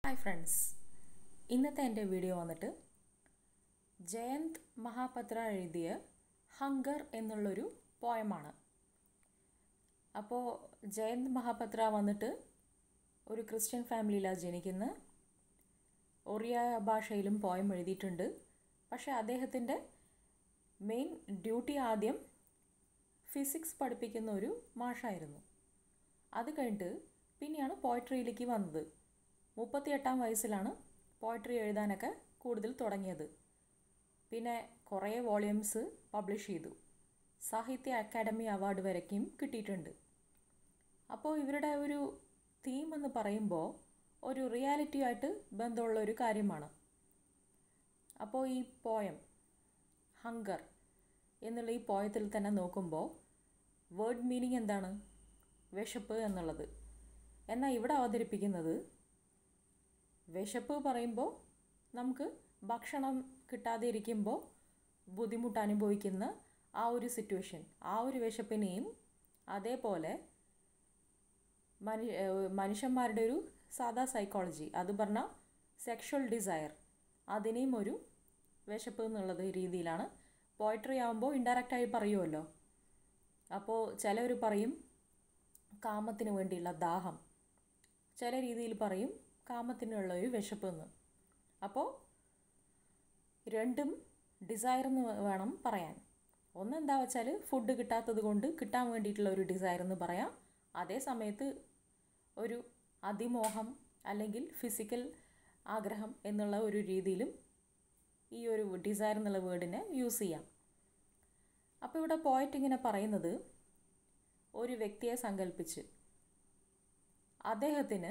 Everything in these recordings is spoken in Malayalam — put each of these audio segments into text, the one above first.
ഹായ് ഫ്രണ്ട്സ് ഇന്നത്തെ എൻ്റെ വീഡിയോ വന്നിട്ട് ജയന്ത് മഹാപത്ര എഴുതിയ ഹങ്കർ എന്നുള്ളൊരു പോയമാണ് അപ്പോൾ ജയന്ത് മഹാപത്ര വന്നിട്ട് ഒരു ക്രിസ്ത്യൻ ഫാമിലിയിലാണ് ജനിക്കുന്നത് ഒറിയ ഭാഷയിലും പോയം എഴുതിയിട്ടുണ്ട് പക്ഷേ അദ്ദേഹത്തിൻ്റെ മെയിൻ ഡ്യൂട്ടി ആദ്യം ഫിസിക്സ് പഠിപ്പിക്കുന്ന ഒരു മാഷായിരുന്നു അത് കഴിഞ്ഞിട്ട് പിന്നെയാണ് പോയട്രിയിലേക്ക് വന്നത് മുപ്പത്തിയെട്ടാം വയസ്സിലാണ് പോയട്രി എഴുതാനൊക്കെ കൂടുതൽ തുടങ്ങിയത് പിന്നെ കുറേ വോളിയൂംസ് പബ്ലിഷ് ചെയ്തു സാഹിത്യ അക്കാദമി അവാർഡ് വരയ്ക്കും കിട്ടിയിട്ടുണ്ട് അപ്പോൾ ഇവരുടെ ഒരു തീം എന്ന് പറയുമ്പോൾ ഒരു റിയാലിറ്റി ആയിട്ട് ബന്ധമുള്ള ഒരു കാര്യമാണ് അപ്പോൾ ഈ പോയം ഹങ്കർ എന്നുള്ള ഈ പോയത്തിൽ തന്നെ നോക്കുമ്പോൾ വേർഡ് മീനിങ് എന്താണ് വിശപ്പ് എന്നുള്ളത് എന്നാൽ ഇവിടെ അവതരിപ്പിക്കുന്നത് വിശപ്പ് പറയുമ്പോൾ നമുക്ക് ഭക്ഷണം കിട്ടാതെ ഇരിക്കുമ്പോൾ ബുദ്ധിമുട്ട് അനുഭവിക്കുന്ന ആ ഒരു സിറ്റുവേഷൻ ആ ഒരു വിശപ്പിനെയും അതേപോലെ മനു മനുഷ്യന്മാരുടെ ഒരു സാധാ സൈക്കോളജി അത് പറഞ്ഞാൽ സെക്ഷൽ ഡിസയർ അതിനെയും ഒരു വിശപ്പ് എന്നുള്ളത് രീതിയിലാണ് പോയിട്രി ആകുമ്പോൾ ഇൻഡയറക്റ്റായി പറയുമല്ലോ അപ്പോൾ ചിലവർ പറയും കാമത്തിന് വേണ്ടിയുള്ള ദാഹം ചില രീതിയിൽ പറയും കാമത്തിനുള്ള ഒരു വിശപ്പ് എന്ന് അപ്പോൾ രണ്ടും ഡിസയർ എന്ന് വേണം പറയാൻ ഒന്നെന്താ വെച്ചാൽ ഫുഡ് കിട്ടാത്തത് കൊണ്ട് കിട്ടാൻ വേണ്ടിയിട്ടുള്ള ഒരു ഡിസയർ എന്ന് പറയാം അതേ സമയത്ത് ഒരു അതിമോഹം അല്ലെങ്കിൽ ഫിസിക്കൽ ആഗ്രഹം എന്നുള്ള ഒരു രീതിയിലും ഈ ഒരു ഡിസയർ എന്നുള്ള വേർഡിനെ യൂസ് ചെയ്യാം അപ്പോൾ ഇവിടെ പോയിറ്റ് ഇങ്ങനെ പറയുന്നത് ഒരു വ്യക്തിയെ സങ്കല്പിച്ച് അദ്ദേഹത്തിന്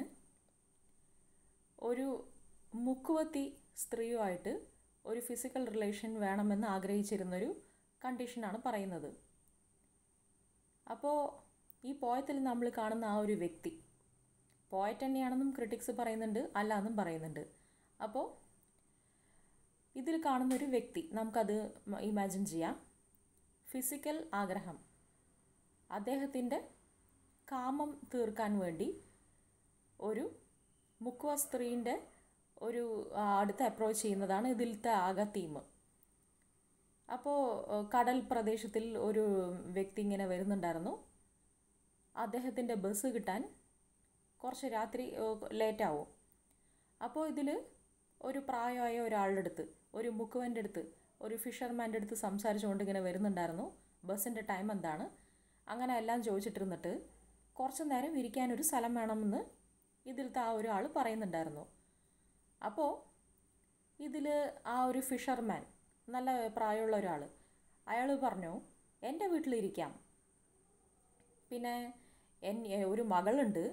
ഒരു മുക്കുവത്തി സ്ത്രീയുമായിട്ട് ഒരു ഫിസിക്കൽ റിലേഷൻ വേണമെന്ന് ആഗ്രഹിച്ചിരുന്നൊരു കണ്ടീഷനാണ് പറയുന്നത് അപ്പോൾ ഈ പോയത്തിൽ നമ്മൾ കാണുന്ന ആ ഒരു വ്യക്തി പോയറ്റ് തന്നെയാണെന്നും ക്രിട്ടിക്സ് പറയുന്നുണ്ട് അല്ല എന്നും പറയുന്നുണ്ട് അപ്പോൾ ഇതിൽ കാണുന്ന ഒരു വ്യക്തി നമുക്കത് ഇമാജിൻ ചെയ്യാം ഫിസിക്കൽ ആഗ്രഹം അദ്ദേഹത്തിൻ്റെ കാമം തീർക്കാൻ വേണ്ടി ഒരു മുക്കുവ സ്ത്രീൻ്റെ ഒരു അടുത്ത് അപ്രോച്ച് ചെയ്യുന്നതാണ് ഇതിലത്തെ ആകെ തീം അപ്പോൾ കടൽ പ്രദേശത്തിൽ ഒരു വ്യക്തി ഇങ്ങനെ വരുന്നുണ്ടായിരുന്നു അദ്ദേഹത്തിൻ്റെ ബസ് കിട്ടാൻ കുറച്ച് രാത്രി ലേറ്റ് ആവും അപ്പോൾ ഇതിൽ ഒരു പ്രായമായ ഒരാളുടെ അടുത്ത് ഒരു മുക്കുവൻ്റെ അടുത്ത് ഒരു ഫിഷർമാൻ്റെ അടുത്ത് സംസാരിച്ചുകൊണ്ട് ഇങ്ങനെ വരുന്നുണ്ടായിരുന്നു ബസ്സിൻ്റെ ടൈം എന്താണ് അങ്ങനെ എല്ലാം ചോദിച്ചിട്ടിരുന്നിട്ട് കുറച്ച് നേരം ഇരിക്കാനൊരു സ്ഥലം വേണമെന്ന് ഇതിലത്തെ ആ ഒരു ആൾ പറയുന്നുണ്ടായിരുന്നു അപ്പോൾ ഇതിൽ ആ ഒരു ഫിഷർമാൻ നല്ല പ്രായമുള്ള ഒരാൾ അയാൾ പറഞ്ഞു എൻ്റെ വീട്ടിലിരിക്കാം പിന്നെ എൻ ഒരു മകളുണ്ട്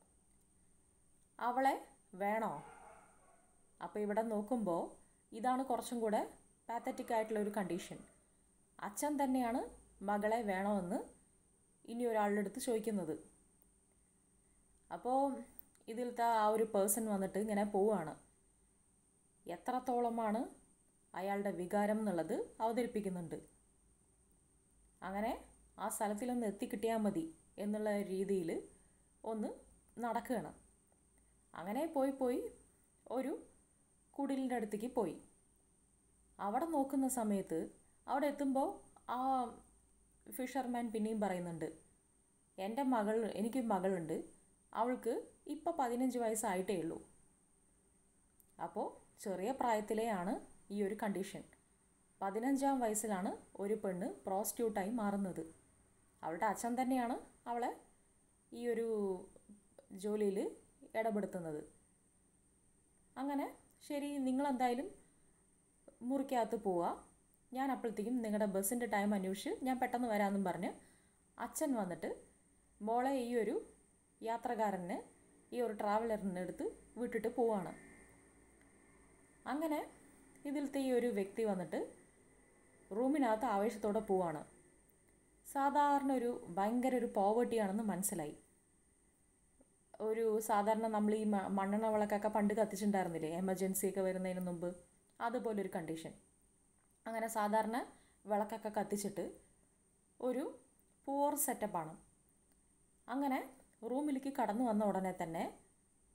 അവളെ വേണോ അപ്പോൾ ഇവിടെ നോക്കുമ്പോൾ ഇതാണ് കുറച്ചും കൂടെ പാത്തറ്റിക് ആയിട്ടുള്ള ഒരു കണ്ടീഷൻ അച്ഛൻ തന്നെയാണ് മകളെ വേണമെന്ന് ഇനി ഒരാളുടെ അടുത്ത് ചോദിക്കുന്നത് അപ്പോൾ ഇതിലത്തെ ആ ഒരു പേഴ്സൺ വന്നിട്ട് ഇങ്ങനെ പോവുകയാണ് എത്രത്തോളമാണ് അയാളുടെ വികാരം എന്നുള്ളത് അവതരിപ്പിക്കുന്നുണ്ട് അങ്ങനെ ആ സ്ഥലത്തിലൊന്ന് എത്തിക്കിട്ടിയാൽ മതി എന്നുള്ള രീതിയിൽ ഒന്ന് നടക്കുകയാണ് അങ്ങനെ പോയി പോയി ഒരു കുടിലിൻ്റെ അടുത്തേക്ക് പോയി അവിടെ നോക്കുന്ന സമയത്ത് അവിടെ എത്തുമ്പോൾ ആ ഫിഷർമാൻ പിന്നെയും പറയുന്നുണ്ട് എൻ്റെ മകൾ എനിക്ക് മകളുണ്ട് അവൾക്ക് ഇപ്പോൾ പതിനഞ്ച് വയസ്സായിട്ടേ ഉള്ളൂ അപ്പോൾ ചെറിയ പ്രായത്തിലെയാണ് ഈ ഒരു കണ്ടീഷൻ പതിനഞ്ചാം വയസ്സിലാണ് ഒരു പെണ്ണ് പ്രോസ്റ്റിറ്റ്യൂട്ടായി മാറുന്നത് അവളുടെ അച്ഛൻ തന്നെയാണ് അവളെ ഈ ഒരു ജോലിയിൽ ഇടപെടുത്തുന്നത് അങ്ങനെ ശരി നിങ്ങളെന്തായാലും മുറിക്കകത്ത് പോവുക ഞാൻ അപ്പോഴത്തേക്കും നിങ്ങളുടെ ബസ്സിൻ്റെ ടൈം അന്വേഷിച്ച് ഞാൻ പെട്ടെന്ന് വരാമെന്നും പറഞ്ഞ് അച്ഛൻ വന്നിട്ട് മോളെ ഈ ഒരു യാത്രക്കാരനെ ഈ ഒരു ട്രാവലറിൻ്റെ അടുത്ത് വിട്ടിട്ട് പോവാണ് അങ്ങനെ ഇതിലത്തെ ഈ ഒരു വ്യക്തി വന്നിട്ട് റൂമിനകത്ത് ആവേശത്തോടെ പോവാണ് സാധാരണ ഒരു ഭയങ്കര ഒരു പോവർട്ടിയാണെന്ന് മനസ്സിലായി ഒരു സാധാരണ നമ്മൾ ഈ മണ്ണെണ്ണ വിളക്കൊക്കെ പണ്ട് കത്തിച്ചിട്ടുണ്ടായിരുന്നില്ലേ എമർജൻസി ഒക്കെ വരുന്നതിന് മുമ്പ് അതുപോലൊരു കണ്ടീഷൻ അങ്ങനെ സാധാരണ വിളക്കൊക്കെ കത്തിച്ചിട്ട് ഒരു പൂവർ സെറ്റപ്പാണ് അങ്ങനെ റൂമിലേക്ക് കടന്നു വന്ന ഉടനെ തന്നെ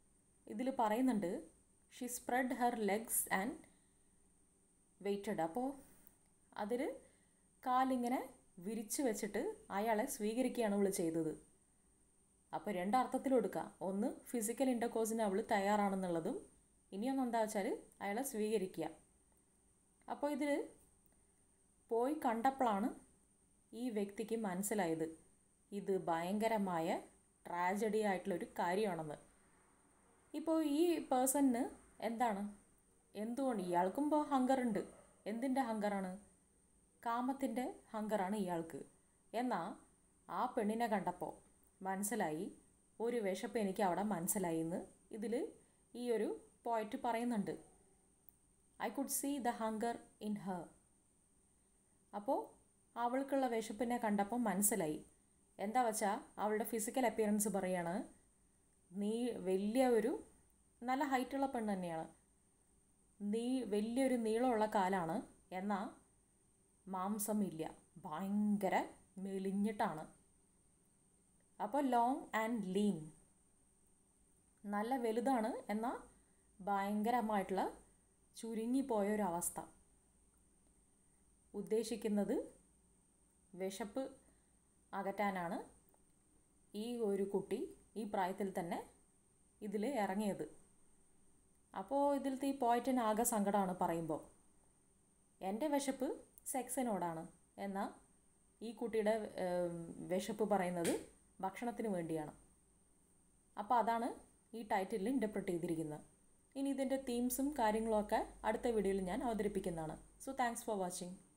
ഇതിൽ പറയുന്നുണ്ട് she spread her legs and waited അപ്പോൾ അതിൽ കാലിങ്ങനെ വിരിച്ചു വെച്ചിട്ട് അയാളെ സ്വീകരിക്കുകയാണ് അവൾ ചെയ്തത് അപ്പോൾ രണ്ടർത്ഥത്തിലും എടുക്കാം ഒന്ന് ഫിസിക്കൽ ഇൻ്റർകോഴ്സിന് അവൾ തയ്യാറാണെന്നുള്ളതും ഇനിയൊന്നും എന്താ വെച്ചാൽ അയാളെ സ്വീകരിക്കുക അപ്പോൾ ഇതിൽ പോയി കണ്ടപ്പോഴാണ് ഈ വ്യക്തിക്ക് മനസ്സിലായത് ഇത് ഭയങ്കരമായ ട്രാജഡി ആയിട്ടുള്ളൊരു കാര്യമാണെന്ന് ഇപ്പോൾ ഈ പേഴ്സണിന് എന്താണ് എന്തുകൊണ്ട് ഇയാൾക്കും ഇപ്പോൾ ഹങ്കർ ഉണ്ട് എന്തിൻ്റെ ഹങ്കറാണ് കാമത്തിൻ്റെ ഹങ്കറാണ് ഇയാൾക്ക് എന്നാൽ ആ പെണ്ണിനെ കണ്ടപ്പോൾ മനസ്സിലായി ഒരു വിശപ്പ് എനിക്ക് അവിടെ മനസ്സിലായി എന്ന് ഇതിൽ ഈ ഒരു പോയിറ്റ് പറയുന്നുണ്ട് I could see the hunger in her അപ്പോൾ അവൾക്കുള്ള വിശപ്പിനെ കണ്ടപ്പോൾ മനസ്സിലായി എന്താ വെച്ചാൽ അവളുടെ ഫിസിക്കൽ അപ്പിയറൻസ് പറയാണ് നീ വലിയ ഒരു നല്ല ഹൈറ്റുള്ള പെണ്ണ് തന്നെയാണ് നീ വലിയൊരു നീളമുള്ള കാലാണ് എന്നാൽ മാംസമില്ല ഭയങ്കര മെലിഞ്ഞിട്ടാണ് അപ്പോൾ ലോങ് ആൻഡ് ലീൻ നല്ല വലുതാണ് എന്നാൽ ഭയങ്കരമായിട്ടുള്ള ചുരുങ്ങിപ്പോയ ഒരു അവസ്ഥ ഉദ്ദേശിക്കുന്നത് വിശപ്പ് അകറ്റാനാണ് ഈ ഒരു കുട്ടി ഈ പ്രായത്തിൽ തന്നെ ഇതിൽ ഇറങ്ങിയത് അപ്പോൾ ഇതിലത്തെ ഈ പോയിറ്റിന് ആകെ സങ്കടമാണ് പറയുമ്പോൾ എൻ്റെ വിശപ്പ് സെക്സിനോടാണ് എന്നാൽ ഈ കുട്ടിയുടെ വിശപ്പ് പറയുന്നത് ഭക്ഷണത്തിന് വേണ്ടിയാണ് അപ്പോൾ അതാണ് ഈ ടൈറ്റിലിൽ ഇൻ്റർപ്രറ്റ് ചെയ്തിരിക്കുന്നത് ഇനി ഇതിൻ്റെ തീംസും കാര്യങ്ങളുമൊക്കെ അടുത്ത വീഡിയോയിൽ ഞാൻ അവതരിപ്പിക്കുന്നതാണ് സോ താങ്ക്സ് ഫോർ വാച്ചിങ്